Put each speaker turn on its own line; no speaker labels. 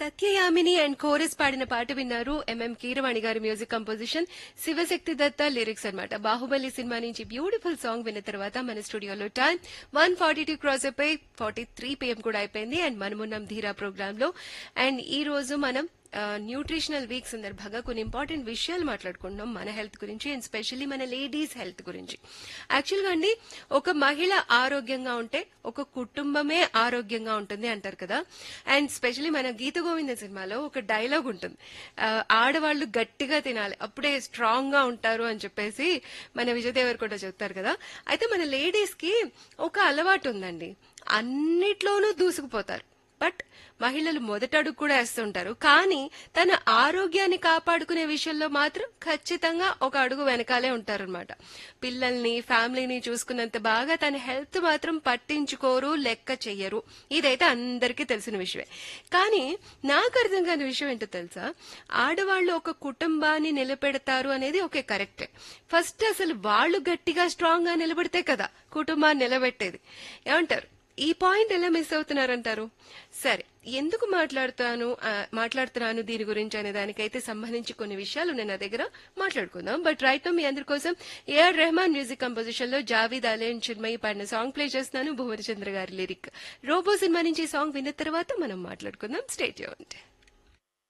Satya Yamini and chorus పాడిన పాట విన్నారు MM Keeravani garu music composition Shivashakti Datta lyrics అన్నమాట బాహుబలి సినిమా నుంచి బ్యూటిఫుల్ సాంగ్ విన్న తర్వాత మన స్టూడియోలో time one forty two cross అయిపోయి ఫార్టీ త్రీ పిఎం కూడా అయిపోయింది అండ్ మనమున్నాం ధీరా ప్రోగ్రామ్ లో అండ్ ఈ రోజు మనం న్యూట్రిషనల్ వీక్ సందర్భంగా కొన్ని ఇంపార్టెంట్ విషయాలు మాట్లాడుకుంటున్నాం మన హెల్త్ గురించి అండ్ స్పెషల్లీ మన లేడీస్ హెల్త్ గురించి యాక్చువల్గా అండి ఒక మహిళ ఆరోగ్యంగా ఉంటే ఒక కుటుంబమే ఆరోగ్యంగా ఉంటుంది అంటారు కదా అండ్ స్పెషల్లీ మన గీత గోవింద సినిమాలో ఒక డైలాగ్ ఉంటుంది ఆ, ఆడవాళ్ళు గట్టిగా తినాలి అప్పుడే స్ట్రాంగ్ గా ఉంటారు అని చెప్పేసి మన విజయ్ దేవరకొండ చెప్తారు కదా అయితే మన లేడీస్ కి ఒక అలవాటు ఉందండి అన్నిట్లోనూ దూసుకుపోతారు బట్ మహిళలు మొదట అడుగు కూడా వేస్తుంటారు కానీ తన ఆరోగ్యాన్ని కాపాడుకునే విషయంలో మాత్రం ఖచ్చితంగా ఒక అడుగు వెనకాలే ఉంటారనమాట పిల్లల్ని ఫ్యామిలీని చూసుకున్నంత బాగా తన హెల్త్ మాత్రం పట్టించుకోరు లెక్క చెయ్యరు ఇదైతే అందరికీ తెలిసిన విషయమే కానీ నాకు అర్థం కాని విషయం ఏంటో తెలుసా ఆడవాళ్ళు ఒక కుటుంబాన్ని నిలబెడతారు అనేది ఓకే కరెక్టే ఫస్ట్ అసలు వాళ్ళు గట్టిగా స్ట్రాంగ్ గా నిలబడితే కదా కుటుంబాన్ని నిలబెట్టేది ఏమంటారు ఈ పాయింట్ ఎలా మిస్ అవుతున్నారంటారు సరే ఎందుకు మాట్లాడుతాను ఆ, మాట్లాడుతున్నాను దీని గురించి అనే దానికైతే సంబంధించి కొన్ని విషయాలు నేను నా దగ్గర మాట్లాడుకుందాం బట్ రైట్ మీ అందరి కోసం ఏఆర్ రెహమాన్ మ్యూజిక్ కంపోజిషన్ లో జావీద్ అలేన్ చిన్మయి పాడిన సాంగ్ ప్లే చేస్తున్నాను భువనచంద్ర గారి లిరిక్ రోబో సినిమా నుంచి ఈ సాంగ్ విన్న తర్వాత మనం మాట్లాడుకుందాం స్టేట్ యూన్